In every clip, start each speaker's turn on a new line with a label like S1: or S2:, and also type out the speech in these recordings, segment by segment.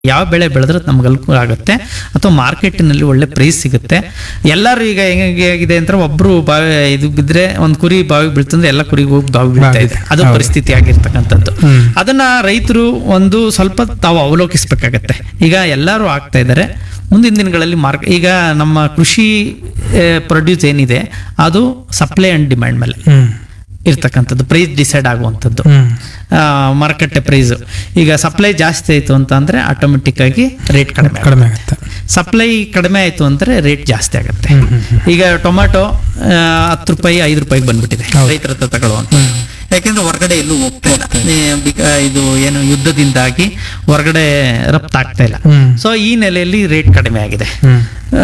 S1: ಯಾವ ಬೆಳೆ ಬೆಳೆದ್ರೆ ನಮ್ಗೆ ಅನುಕೂಲ ಆಗುತ್ತೆ ಅಥವಾ ಮಾರ್ಕೆಟಿನಲ್ಲಿ ಒಳ್ಳೆ ಪ್ರೈಸ್ ಸಿಗುತ್ತೆ ಎಲ್ಲರೂ ಈಗ ಹೆಂಗೆ ಆಗಿದೆ ಅಂದ್ರೆ ಒಬ್ರು ಬಾವಿ ಇದು ಬಿದ್ರೆ ಒಂದ್ ಕುರಿ ಬಾವಿ ಬೀಳ್ತಂದ್ರೆ ಎಲ್ಲ ಕುರಿಗೂ ಹೋಗಿ ಬಾವಿ ಬೀಳ್ತಾ ಇದೆ ಅದು
S2: ಹೌದು.
S1: ಪರಿಸ್ಥಿತಿ ಆಗಿರ್ತಕ್ಕಂಥದ್ದು
S2: ಹ್ಮ್.
S1: ಅದನ್ನ ರೈತರು ಒಂದು ಸ್ವಲ್ಪ ತಾವು ಅವಲೋಕಿಸ್ಬೇಕಾಗತ್ತೆ ಈಗ ಎಲ್ಲರೂ ಆಗ್ತಾ ಇದ್ದಾರೆ ಮುಂದಿನ ದಿನಗಳಲ್ಲಿ ಮಾರ್ಕ್ ಈಗ ನಮ್ಮ ಕೃಷಿ ಪ್ರೊಡ್ಯೂಸ್ ಏನಿದೆ ಅದು ಸಪ್ಲೈ ಅಂಡ್ ಡಿಮ್ಯಾಂಡ್ ಮೇಲೆ
S2: ಹ್ಮ್
S1: ಇರ್ತಕ್ಕಂಥದ್ದು ಪ್ರೈಸ್ ಡಿಸೈಡ್ ಆಗುವಂಥದ್ದು
S2: ಹ್ಮ್
S1: ಮಾರುಕಟ್ಟೆ ಪ್ರೈಸ್ ಈಗ ಸಪ್ಲೈ ಜಾಸ್ತಿ ಆಯಿತು ಅಂತ ಅಂದ್ರೆ ಆಟೋಮೆಟಿಕ್ ಆಗಿ ರೇಟ್ ಕಡಿಮೆ ಆಗುತ್ತೆ.
S2: ಕಡಿಮೆ ಆಗುತ್ತೆ
S1: ಸಪ್ಲೈ ಕಡಿಮೆ ಆಯಿತು ಅಂದ್ರೆ ರೇಟ್ ಜಾಸ್ತಿ ಆಗುತ್ತೆ
S2: ಹ್ಮ್, ಹ್ಮ್, ಹ್ಮ್.
S1: ಈಗ ಟೊಮ್ಯಾಟೊ ಆ, ಹತ್ತು ರೂಪಾಯಿ ಐದು ರೂಪಾಯಿಗೆ ಬಂದ್ಬಿಟ್ಟಿದೆ
S2: ಹೌದು.
S1: ರೈತರ ಹತ್ರ ತಗೊಳ್ಳುವಂತ ಯಾಕೆಂದ್ರೆ ಹೊರಗಡೆ ಎಲ್ಲೂ ಹೋಗ್ತಾ ಇಲ್ಲ ಈ ಬಿಕ- ಇದು ಏನು ಯುದ್ಧದಿಂದಾಗಿ ಹೊರಗಡೆ ರಫ್ತಾಗ್ತಾ ಇಲ್ಲ
S2: ಹ್ಮ್.
S1: ಸೊ ಈ ನೆಲೆಯಲ್ಲಿ ರೇಟ್ ಕಡಿಮೆ ಆಗಿದೆ
S2: ಹ್ಮ್
S1: ಆ,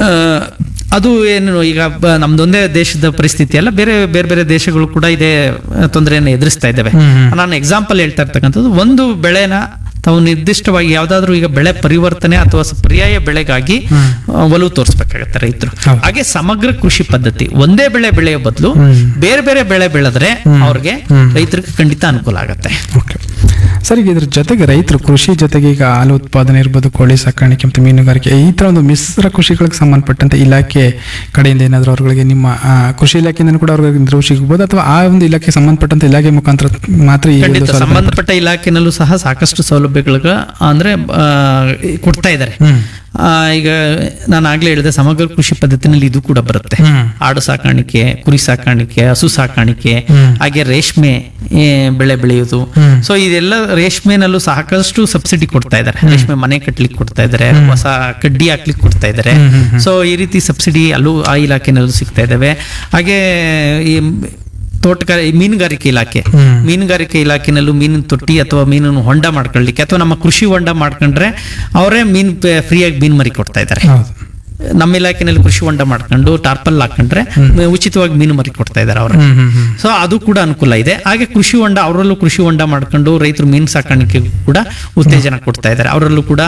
S1: ಅದು ಏನು ಈಗ ಬ- ನಮ್ದೊಂದೇ ದೇಶದ ಪರಿಸ್ಥಿತಿ ಅಲ್ಲ ಬೇರೆ ಬೇರೆ ಬೇರೆ ದೇಶಗಳು ಕೂಡ ಇದೇ ತೊಂದರೆಯನ್ನು ಎದುರಿಸ್ತಾ ಇದ್ದಾವೆ
S2: ಹ್ಮ್, ಹ್ಮ್.
S1: ನಾನು ಎಕ್ಸಾಂಪಲ್ ಹೇಳ್ತಾ ಇರ್ತಕ್ಕಂಥದ್ದು ಒಂದು ಬೆಳೆನ ತಾವು ನಿರ್ದಿಷ್ಟವಾಗಿ ಯಾವ್ದಾದ್ರು ಈಗ ಬೆಳೆ ಪರಿವರ್ತನೆ ಅಥವಾ ಸ- ಪರ್ಯಾಯ ಬೆಳೆಗಾಗಿ
S2: ಹ್ಮ್.
S1: ಆ, ಒಲವು ತೋರಿಸ್ಬೇಕಾಗತ್ತೆ ರೈತರು
S2: ಹೌದು.
S1: ಹಾಗೆ ಸಮಗ್ರ ಕೃಷಿ ಪದ್ಧತಿ ಒಂದೇ ಬೆಳೆ ಬೆಳೆಯೋ ಬದಲು
S2: ಹ್ಮ್.
S1: ಬೇರೆ ಬೇರೆ ಬೆಳೆ ಬೆಳೆದ್ರೆ
S2: ಹ್ಮ್.
S1: ಅವ್ರಿಗೆ
S2: ಹ್ಮ್.
S1: ರೈತರಿಗೆ ಖಂಡಿತ ಅನುಕೂಲ ಆಗತ್ತೆ
S2: ಓಕೆ ಸರ್ ಈಗ ಇದ್ರ ಜೊತೆಗೆ ರೈತರು ಕೃಷಿ ಜೊತೆಗೆ ಈಗ ಹಾಲು ಉತ್ಪಾದನೆ ಇರ್ಬೋದು ಕೋಳಿ ಸಾಕಾಣಿಕೆ ಮತ್ತು ಮೀನುಗಾರಿಕೆ ಈ ಥರ ಒಂದು ಮಿಶ್ರ ಕೃಷಿಗಳಿಗೆ ಸಂಬಂಧಪಟ್ಟಂತೆ ಇಲಾಖೆ ಕಡೆಯಿಂದ ಏನಾದರೂ ಅವ್ರಗಳಿಗೆ ನಿಮ್ಮ ಆ, ಕೃಷಿ ಇಲಾಖೆಯಿಂದ ಕೂಡ ಅವ್ರಿಗೆ ನೆರವು ಸಿಗಬಹುದು ಅಥವಾ ಆ ಒಂದು ಇಲಾಖೆಗೆ ಸಂಬಂಧಪಟ್ಟಂತೆ ಇಲಾಖೆ ಮುಖಾಂತರ ಮಾತ್ರ ಈ ಒಂದು
S1: ಖಂಡಿತ
S2: ಸೌಲಭ್ಯ
S1: ಸಂಬಂಧಪಟ್ಟ ಇಲಾಖೆನಲ್ಲೂ ಸಹ ಸಾಕಷ್ಟು ಸೌಲಭ್ಯಗಳಿಗೆ ಅಂದ್ರೆ ಆ, ಕೊಡ್ತಾ ಇದ್ದಾರೆ
S2: ಹ್ಮ್
S1: ಆ, ಈಗ ನಾನು ಆಗ್ಲೇ ಹೇಳಿದೆ ಸಮಗ್ರ ಕೃಷಿ ಪದ್ಧತಿನಲ್ಲಿ ಇದು ಕೂಡ ಬರುತ್ತೆ
S2: ಹ್ಮ್
S1: ಆಡು ಸಾಕಾಣಿಕೆ ಕುರಿ ಸಾಕಾಣಿಕೆ ಹಸು ಸಾಕಾಣಿಕೆ
S2: ಹ್ಮ್.
S1: ಹಾಗೆ ರೇಷ್ಮೆ ಏ, ಬೆಳೆ ಬೆಳೆಯುವುದು
S2: ಹ್ಮ್.
S1: ಸೊ ಇದೆಲ್ಲ ರೇಷ್ಮೆನಲ್ಲೂ ಸಾಕಷ್ಟು ಸಬ್ಸಿಡಿ ಕೊಡ್ತಾ ಇದ್ದಾರೆ ರೇಷ್ಮೆ ಮನೆ ಕಟ್ಲಿಕ್ಕೆ ಕೊಡ್ತಾ ಇದ್ದಾರೆ ಹೊಸ ಕಡ್ಡಿ ಹಾಕ್ಲಿಕ್ಕೆ ಕೊಡ್ತಾ ಇದ್ದಾರೆ
S2: ಹ್ಮ್, ಹ್ಮ್, ಹ್ಮ್.
S1: ಸೊ ಈ ರೀತಿ ಸಬ್ಸಿಡಿ ಅಲ್ಲೂ ಆ ಇಲಾಖೆನಲ್ಲೂ ಸಿಗ್ತಾ ಇದ್ದಾವೆ ಹಾಗೆ ಈ ತೋಟಗಾರಿ ಮೀನುಗಾರಿಕೆ ಇಲಾಖೆ
S2: ಹ್ಮ್.
S1: ಮೀನುಗಾರಿಕೆ ಇಲಾಖೆನಲ್ಲೂ ಮೀನಿನ ತೊಟ್ಟಿ ಅಥವಾ ಮೀನನ್ನು ಹೊಂಡ ಮಾಡ್ಕೊಳ್ಳಿಕ್ಕೆ ಅಥವಾ ನಮ್ಮ ಕೃಷಿ ಹೊಂಡ ಮಾಡ್ಕೊಂಡ್ರೆ ಅವರೇ ಮೀನ್ ಫ್ರೀಯಾಗಿ ಮೀನ್ ಮರಿ ಕೊಡ್ತಾ ಇದ್ದಾರೆ
S2: ಹೌದು
S1: ನಮ್ಮ ಇಲಾಖೆನಲ್ಲಿ ಕೃಷಿ ಹೊಂಡ ಮಾಡ್ಕೊಂಡು ಟಾರ್ಪಲ್ ಹಾಕೊಂಡ್ರೆ ಉಚಿತವಾಗಿ ಮೀನು ಮರಿ ಕೊಡ್ತಾ ಇದ್ದಾರೆ ಅವರು
S2: ಹ್ಮ್ ಹ್ಮ್ ಹ್ಮ್
S1: ಸೊ ಅದು ಕೂಡ ಅನುಕೂಲ ಇದೆ ಹಾಗೆ ಕೃಷಿ ಹೊಂಡ ಅವರಲ್ಲೂ ಕೃಷಿ ಹೊಂಡ ಮಾಡ್ಕೊಂಡು ರೈತರು ಮೀನು ಸಾಕಾಣಿಕೆ ಕೂಡ ಉತ್ತೇಜನ ಕೊಡ್ತಾ ಇದ್ದಾರೆ ಅವರಲ್ಲೂ ಕೂಡ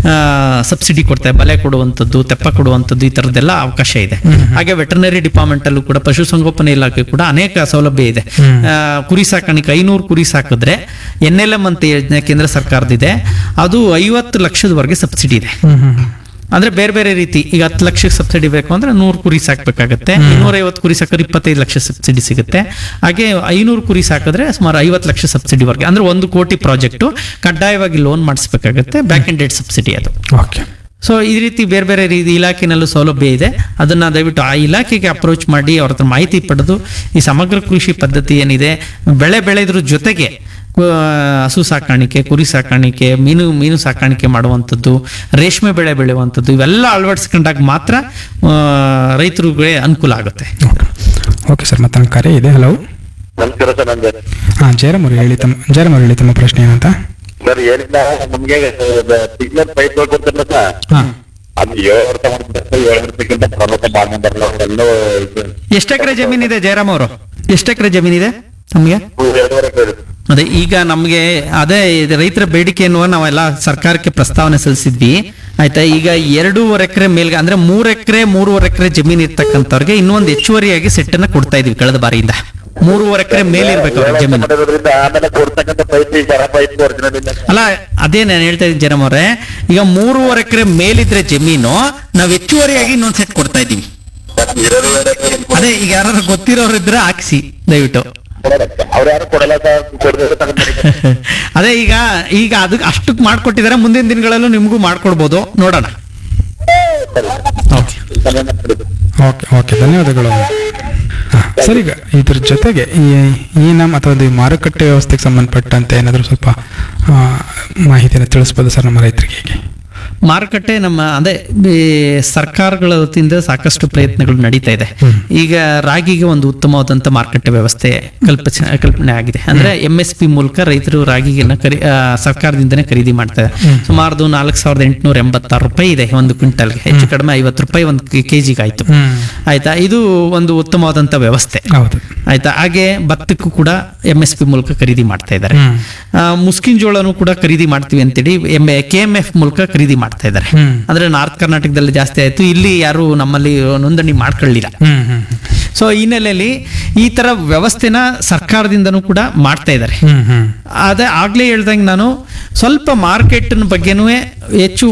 S1: ಸಬ್ಸಿಡಿ ಕೊಡ್ತಾರೆ ಬಲೆ ಕೊಡುವಂಥದ್ದು ತೆಪ್ಪ ಕೊಡುವಂಥದ್ದು ಈ ಥರದ್ದೆಲ್ಲ ಅವಕಾಶ ಇದೆ ಹಾಗೆ ವೆಟರ್ನರಿ ಡಿಪಾರ್ಟ್ಮೆಂಟ್ ಅಲ್ಲೂ ಕೂಡ ಪಶುಸಂಗೋಪನೆ ಇಲಾಖೆ ಕೂಡ ಅನೇಕ ಸೌಲಭ್ಯ ಇದೆ
S2: ಹ್ಮ್.
S1: ಆ, ಕುರಿ ಸಾಕಾಣಿಕೆ ಐನೂರು ಕುರಿ ಸಾಕಿದ್ರೆ ಎನ್ ಎಲ್ ಎಂ ಅಂತ ಯೋಜನೆ ಕೇಂದ್ರ ಸರ್ಕಾರದಿದೆ ಅದು ಐವತ್ತು ಲಕ್ಷದವರೆಗೆ ಸಬ್ಸಿಡಿ ಇದೆ
S2: ಹ್ಮ್ ಹ್ಮ್ ಹ್ಮ್
S1: ಅಂದ್ರೆ ಬೇರೆ ಬೇರೆ ರೀತಿ ಈಗ ಹತ್ತು ಲಕ್ಷಕ್ಕೆ ಸಬ್ಸಿಡಿ ಬೇಕು ಅಂದ್ರೆ ನೂರು ಕುರಿ ಸಾಕ್ಬೇಕಾಗತ್ತೆ ಇನ್ನೂರ ಐವತ್ತು ಕುರಿ ಸಾಕಿದ್ರೆ ಇಪ್ಪತ್ತೈದು ಲಕ್ಷ ಸಬ್ಸಿಡಿ ಸಿಗುತ್ತೆ ಹಾಗೆ ಐನೂರು ಕುರಿ ಸಾಕಿದ್ರೆ ಸುಮಾರು ಐವತ್ತು ಲಕ್ಷ ಸಬ್ಸಿಡಿವರೆಗೆ ಅಂದ್ರೆ ಒಂದು ಕೋಟಿ ಪ್ರಾಜೆಕ್ಟು ಕಡ್ಡಾಯವಾಗಿ ಲೋನ್ ಮಾಡಿಸ್ಬೇಕಾಗತ್ತೆ ಬ್ಯಾಕ್ ಅಂಡ್ ಡೇಟ್ ಸಬ್ಸಿಡಿ ಅದು
S2: ಓಕೆ
S1: ಸೊ ಈ ರೀತಿ ಬೇರೆ ಬೇರೆ ರೀತಿ ಇಲಾಖೆನಲ್ಲೂ ಸೌಲಭ್ಯ ಇದೆ ಅದನ್ನ ದಯವಿಟ್ಟು ಆ ಇಲಾಖೆಗೆ ಅಪ್ರೋಚ್ ಮಾಡಿ ಅವ್ರ ಹತ್ರ ಮಾಹಿತಿ ಪಡೆದು ಈ ಸಮಗ್ರ ಕೃಷಿ ಪದ್ಧತಿ ಏನಿದೆ ಬೆಳೆ ಬೆಳೆದ್ರ ಜೊತೆಗೆ ಕು- ಹಸು ಸಾಕಾಣಿಕೆ ಕುರಿ ಸಾಕಾಣಿಕೆ ಮೀನು ಮೀನು ಸಾಕಾಣಿಕೆ ಮಾಡುವಂಥದ್ದು ರೇಷ್ಮೆ ಬೆಳೆ ಬೆಳೆಯುವಂಥದ್ದು ಇವೆಲ್ಲ ಅಳವಡಿಸ್ಕೊಂಡಾಗ ಮಾತ್ರ ಆ, ರೈತರಿಗೆ ಅನುಕೂಲ ಆಗುತ್ತೆ
S2: ಓಕೆ ಓಕೆ ಸರ್ ಮತ್ತೆ ಕರೆ ಇದೆ ಹಲೋ
S3: ನಮಸ್ಕಾರ ಸರ್ ನಂದು
S2: ಹಾಂ ಜಯರಾಮ್ ಅವರು ಹೇಳಿ ತಮ್ಮ ಜಯರಾಮ್ ಅವರು ಹೇಳಿ ತಮ್ಮ ಪ್ರಶ್ನೆ ಏನಂತ
S3: ಸರ್ ಏನಿಲ್ಲ ನಮ್ಗೆ ಸಿಗ್ನಲ್ ಪೈಪ್ ಕೊಡ್ತಾರಲ್ಲ ಸರ್
S2: ಹಾಂ
S3: ಅದು ಏಳು ವರ್ಷ ಮಾಡ್ತಾರೆ ಏಳು ವರ್ಷಕ್ಕಿಂತ ಪ್ರಮುಖ ಬಾಂಡ್ ಬರಲ್ಲ ಅವರೆಲ್ಲೋ ಇದು
S1: ಎಷ್ಟು ಎಕರೆ ಜಮೀನಿದೆ ಜಯರಾಮ್ ಅವರು ಎಷ್ಟು ಎಕರೆ ಜಮೀನಿದೆ ನಮಗೆ
S3: ಎರಡೂವರೆ ಎಕರೆ.
S1: ಅದೇ ಈಗ ನಮಗೆ ಅದೇ ಇದು ರೈತರ ಬೇಡಿಕೆ ಎನ್ನುವ ನಾವೆಲ್ಲ ಸರ್ಕಾರಕ್ಕೆ ಪ್ರಸ್ತಾವನೆ ಸಲ್ಲಿಸಿದ್ವಿ ಆಯ್ತಾ ಈಗ ಎರಡೂವರೆ ಎಕರೆ ಮೇಲ್ಗೆ ಅಂದ್ರೆ ಮೂರ್ ಎಕರೆ ಮೂರುವರೆ ಎಕರೆ ಜಮೀನ್ ಇರ್ತಕ್ಕಂಥವ್ರಿಗೆ ಇನ್ನೊಂದು ಹೆಚ್ಚುವರಿಯಾಗಿ ಸೆಟ್ ಅನ್ನ ಕೊಡ್ತಾ ಇದೀವಿ ಕಳೆದ ಬಾರಿಯಿಂದ ಮೂರುವರೆ ಎಕರೆ ಮೇಲಿರ್ಬೇಕು
S3: ಏಳು
S1: ಅವ್ರ
S3: ವರ್ಷ
S1: ಜಮೀನು
S3: ಮಾಡಿರೋದ್ರಿಂದ ಆಮೇಲೆ ಕೊಡ್ತಕ್ಕಂಥ ಪೈಪ್ ಈ ಬರ ಪೈಪ್ ಒರಿಜಿನಲ್ ಇಲ್ಲ
S1: ಅಲ್ಲ ಅದೇ ನಾನು ಹೇಳ್ತಾ ಇದ್ದೀನಿ ಜರಮ್ ಅವ್ರೆ ಈಗ ಮೂರುವರೆ ಎಕರೆ ಮೇಲಿದ್ರೆ ಜಮೀನು ನಾವ್ ಹೆಚ್ಚುವರಿಯಾಗಿ ಇನ್ನೊಂದ್ ಸೆಟ್ ಕೊಡ್ತಾ ಇದೀವಿ
S3: ಸರ್, ಎರಡೂವರೆ ಎಕರೆ
S1: ಅದೇ ಈಗ ಯಾರು ಗೊತ್ತಿರೋರು ಇದ್ರೆ ಹಾಕ್ಸಿ ದಯವಿಟ್ಟು
S3: ಕೊಡಲ್ಲ ಸರ್. ಅವ್ರು ಯಾರು ಕೊಡಲ್ಲ ಸರ್ ಕೊಡಬೇಕು ತಗೊಂಡ್ಬರ್ತಾರೆ.
S1: ಅದೇ ಈಗ ಈಗ ಅದಕ್ಕೆ ಅಷ್ಟಕ್ಕೆ ಮಾಡ್ಕೊಟ್ಟಿದ್ದಾರೆ ಮುಂದಿನ ದಿನಗಳಲ್ಲೂ ನಿಮಗೂ ಮಾಡ್ಕೊಡ್ಬೋದು ನೋಡೋಣ ಓಕೆ
S3: ಸಮಯ ಮಾಡ್ಬಿಡಿ.
S2: ಓಕೆ ಓಕೆ ಧನ್ಯವಾದಗಳು ಹಾಂ ಸರ್ ಈಗ ಇದ್ರ ಜೊತೆಗೆ ಈ ಈ ನಮ್ಮ ಅಥವಾ ಒಂದು ಈ ಮಾರುಕಟ್ಟೆ ವ್ಯವಸ್ಥೆಗೆ ಸಂಬಂಧಪಟ್ಟಂತೆ ಏನಾದರೂ ಸ್ವಲ್ಪ ಆ, ಮಾಹಿತಿಯನ್ನು ತಿಳಿಸ್ಬೋದು ಸರ್ ನಮ್ಮ ರೈತರಿಗೆ ಹೇಗೆ
S1: ಮಾರುಕಟ್ಟೆ ನಮ್ಮ ಅದೇ ಈ ಸರ್ಕಾರಗಳ ವತಿಯಿಂದ ಸಾಕಷ್ಟು ಪ್ರಯತ್ನಗಳು ನಡೀತಾ ಇದೆ ಈಗ ರಾಗಿಗೆ ಒಂದು ಉತ್ತಮವಾದಂತ ಮಾರುಕಟ್ಟೆ ವ್ಯವಸ್ಥೆ ಕಲ್ಪಿಸ ಕಲ್ಪನೆ ಆಗಿದೆ ಅಂದ್ರೆ ಎಂ ಎಸ್ ಪಿ ಮೂಲಕ ರೈತರು ರಾಗಿಗೆನ ಖರೀ ಆ, ಸರ್ಕಾರದಿಂದನೇ ಖರೀದಿ ಮಾಡ್ತಾರೆ ಸುಮಾರು ನಾಲ್ಕು ಸಾವಿರದ ಎಂಟುನೂರ ಎಂಬತ್ತಾರು ರೂಪಾಯಿ ಇದೆ ಒಂದು ಕ್ವಿಂಟಲ್ಗೆ ಹೆಚ್ಚು ಕಡಿಮೆ ಐವತ್ತು ರೂಪಾಯಿ ಒಂದು ಕೆಜಿಗೆ ಆಯ್ತು
S2: ಹ್ಮ್
S1: ಆಯ್ತಾ ಇದು ಒಂದು ಉತ್ತಮವಾದಂತ ವ್ಯವಸ್ಥೆ
S2: ಹೌದು
S1: ಆಯ್ತಾ ಹಾಗೆ ಭತ್ತಕ್ಕೂ ಕೂಡ ಎಂ ಎಸ್ ಪಿ ಮೂಲಕ ಖರೀದಿ ಮಾಡ್ತಾ ಇದ್ದಾರೆ
S2: ಹ್ಮ್.
S1: ಆ, ಮುಸ್ಕಿನ್ ಜೋಳನು ಕೂಡ ಖರೀದಿ ಮಾಡ್ತೀವಿ ಅಂತೇಳಿ ಎಂ ಕೆ ಎಂ ಎಫ್ ಮೂಲಕ ಖರೀದಿ ಮಾಡ್ತಾ ಇದ್ದಾರೆ
S2: ಹ್ಮ್.
S1: ಅಂದ್ರೆ ನಾರ್ತ್ ಕರ್ನಾಟಕದಲ್ಲಿ ಜಾಸ್ತಿ ಆಯ್ತು ಇಲ್ಲಿ ಯಾರು ನಮ್ಮಲ್ಲಿ ನೋಂದಣಿ ಮಾಡ್ಕೊಳ್ಳಿಲ್ಲ
S2: ಹ್ಮ್ ಹ್ಮ್
S1: ಸೊ ಸೊ ಈ ಹಿನ್ನೆಲೆಯಲ್ಲಿ ಈ ತರ ವ್ಯವಸ್ಥೆನ ಸರ್ಕಾರದಿಂದನೂ ಕೂಡ ಮಾಡ್ತಾ ಇದ್ದಾರೆ
S2: ಹ್ಮ್ ಹ್ಮ್
S1: ಅದೇ ಆಗ್ಲೇ ಹೇಳ್ದಂಗೆ ನಾನು ಸ್ವಲ್ಪ ಮಾರ್ಕೆಟ್ ಬಗ್ಗೆನೂ ಹೆಚ್ಚು